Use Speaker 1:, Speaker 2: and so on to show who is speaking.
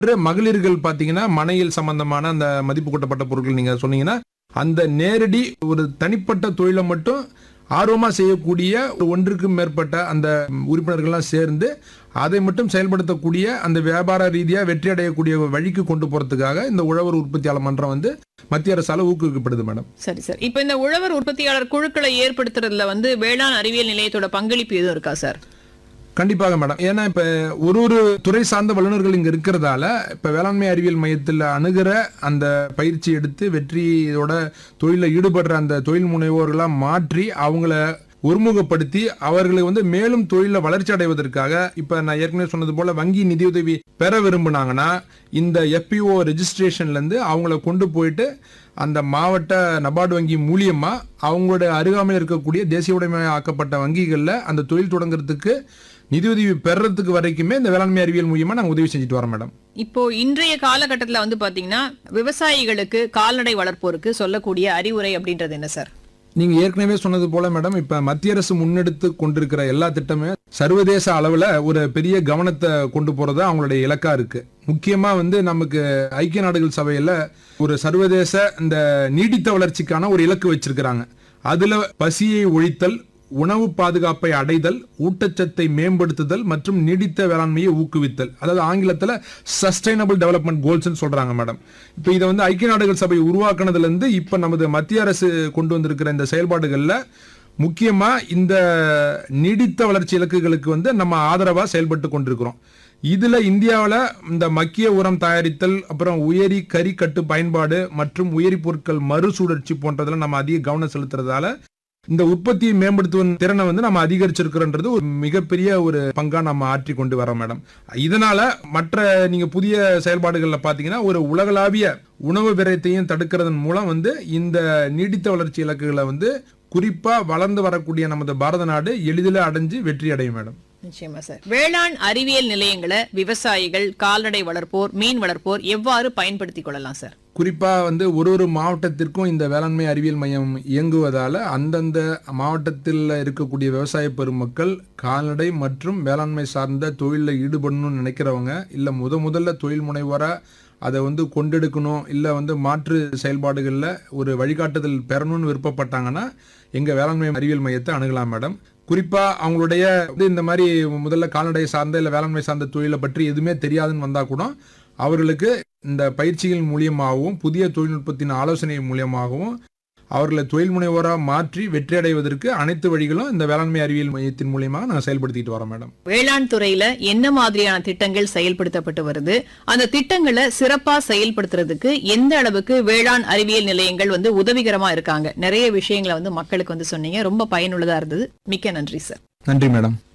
Speaker 1: மகளிர்கள் பாத்தீங்கன்னா மனையில் சம்பந்தமான அந்த மதிப்பு கூட்டப்பட்ட பொருட்கள் நீங்க சொன்னீங்கன்னா அந்த நேரடி ஒரு தனிப்பட்ட தொழிலை மட்டும் ஆர்வமா செய்யக்கூடிய ஒரு ஒன்றுக்கும் மேற்பட்ட அந்த உறுப்பினர்கள்லாம் சேர்ந்து அதை மட்டும் செயல்படுத்தக்கூடிய அந்த வியாபார ரீதியா வெற்றி அடையக்கூடிய வழிக்கு கொண்டு போறதுக்காக இந்த உழவர் உற்பத்தியாளர் மன்றம் வந்து மத்திய அரசால ஊக்குவிக்கப்படுது மேடம்
Speaker 2: சரி சார் இப்ப இந்த உழவர் உற்பத்தியாளர் குழுக்களை ஏற்படுத்துறதுல வந்து வேளாண் அறிவியல் நிலையத்தோட பங்களிப்பு எதுவும் இருக்கா சார்
Speaker 1: கண்டிப்பாக மேடம் ஏன்னா இப்ப ஒரு ஒரு துறை சார்ந்த வல்லுநர்கள் இங்க இருக்கிறதால இப்ப வேளாண்மை அறிவியல் மையத்தில் அணுகிற அந்த பயிற்சி எடுத்து வெற்றியோட தொழிலில் ஈடுபடுற அந்த தொழில் முனைவோர்களா மாற்றி அவங்கள ஒருமுகப்படுத்தி அவர்களை வந்து மேலும் தொழில வளர்ச்சி அடைவதற்காக இப்ப நான் ஏற்கனவே சொன்னது போல வங்கி நிதியுதவி பெற விரும்புனாங்கன்னா இந்த எஃபிஓ ரெஜிஸ்ட்ரேஷன்ல இருந்து அவங்கள கொண்டு போயிட்டு அந்த மாவட்ட நபார்டு வங்கி மூலியமா அவங்களோட அருகாமையில் இருக்கக்கூடிய தேசிய உடைமை ஆக்கப்பட்ட வங்கிகள்ல அந்த தொழில் தொடங்குறதுக்கு நிதியுதவி பெறறதுக்கு வரைக்குமே இந்த வேளாண்மை அறிவியல் மூலியமா நாங்க உதவி செஞ்சுட்டு வரோம் மேடம்
Speaker 2: இப்போ இன்றைய காலகட்டத்துல வந்து பாத்தீங்கன்னா விவசாயிகளுக்கு கால்நடை வளர்ப்போருக்கு சொல்லக்கூடிய அறிவுரை அப்படின்றது என்ன சார்
Speaker 1: நீங்க ஏற்கனவே சொன்னது போல மேடம் இப்ப மத்திய அரசு முன்னெடுத்து கொண்டிருக்கிற எல்லா திட்டமே சர்வதேச அளவுல ஒரு பெரிய கவனத்தை கொண்டு போறது அவங்களுடைய இலக்கா இருக்கு முக்கியமா வந்து நமக்கு ஐக்கிய நாடுகள் சபையில ஒரு சர்வதேச இந்த நீடித்த வளர்ச்சிக்கான ஒரு இலக்கு வச்சிருக்கிறாங்க அதுல பசியை ஒழித்தல் உணவு பாதுகாப்பை அடைதல் ஊட்டச்சத்தை மேம்படுத்துதல் மற்றும் நீடித்த வேளாண்மையை ஊக்குவித்தல் அதாவது ஆங்கிலத்துல சஸ்டைனபிள் டெவலப்மெண்ட் கோல்ஸ் சொல்றாங்க மேடம் இப்போ இதை வந்து ஐக்கிய நாடுகள் சபை உருவாக்குனதுல இருந்து இப்ப நமது மத்திய அரசு கொண்டு வந்திருக்கிற இந்த செயல்பாடுகள்ல முக்கியமா இந்த நீடித்த வளர்ச்சி இலக்குகளுக்கு வந்து நம்ம ஆதரவா செயல்பட்டு கொண்டிருக்கிறோம் இதுல இந்தியாவுல இந்த மக்கிய உரம் தயாரித்தல் அப்புறம் உயரி கறி கட்டு பயன்பாடு மற்றும் உயரி பொருட்கள் மறுசுழற்சி போன்றதுல நம்ம அதிக கவனம் செலுத்துறதால இந்த உற்பத்தியை மேம்படுத்துவதன் திறனை வந்து நம்ம அதிகரிச்சிருக்கிறோன்றது ஒரு மிகப்பெரிய ஒரு பங்கா நம்ம ஆற்றி கொண்டு வரோம் மேடம் இதனால மற்ற நீங்க புதிய செயல்பாடுகள்ல பாத்தீங்கன்னா ஒரு உலகளாவிய உணவு விரயத்தையும் தடுக்கிறதன் மூலம் வந்து இந்த நீடித்த வளர்ச்சி இலக்குகளை வந்து குறிப்பா வளர்ந்து வரக்கூடிய நமது பாரத நாடு எளிதில் அடைஞ்சு வெற்றி அடையும் மேடம்
Speaker 2: நிச்சயமா சார் வேளாண் அறிவியல் நிலையங்களை விவசாயிகள் கால்நடை வளர்ப்போர் மீன் வளர்ப்போர் எவ்வாறு பயன்படுத்திக் கொள்ளலாம் சார்
Speaker 1: குறிப்பா வந்து ஒரு ஒரு மாவட்டத்திற்கும் இந்த வேளாண்மை அறிவியல் மையம் இயங்குவதால அந்தந்த மாவட்டத்தில் இருக்கக்கூடிய விவசாய பெருமக்கள் கால்நடை மற்றும் வேளாண்மை சார்ந்த தொழிலில் ஈடுபடணும்னு நினைக்கிறவங்க இல்லை முத முதல்ல தொழில் முனைவோரா அதை வந்து கொண்டெடுக்கணும் இல்லை வந்து மாற்று செயல்பாடுகளில் ஒரு வழிகாட்டுதல் பெறணும்னு விருப்பப்பட்டாங்கன்னா எங்கள் வேளாண்மை அறிவியல் மையத்தை அணுகலாம் மேடம் குறிப்பா அவங்களுடைய வந்து இந்த மாதிரி முதல்ல கால்நடை சார்ந்த இல்லை வேளாண்மை சார்ந்த தொழிலை பற்றி எதுவுமே தெரியாதுன்னு வந்தா கூட அவர்களுக்கு இந்த பயிற்சிகள் மூலியமாகவும் புதிய தொழில்நுட்பத்தின் ஆலோசனை மூலியமாகவும் அவர்களை தொழில் முனைவோராக மாற்றி வெற்றி அடைவதற்கு அனைத்து வழிகளும் இந்த வேளாண்மை அறிவியல் மையத்தின் மூலியமாக நாங்கள் செயல்படுத்திட்டு வரோம் மேடம்
Speaker 2: வேளாண் துறையில என்ன மாதிரியான திட்டங்கள் செயல்படுத்தப்பட்டு வருது அந்த திட்டங்களை சிறப்பா செயல்படுத்துறதுக்கு எந்த அளவுக்கு வேளாண் அறிவியல் நிலையங்கள் வந்து உதவிகரமா இருக்காங்க நிறைய விஷயங்களை வந்து மக்களுக்கு வந்து சொன்னீங்க ரொம்ப பயனுள்ளதா இருந்தது மிக்க நன்றி சார்
Speaker 1: நன்றி மேடம்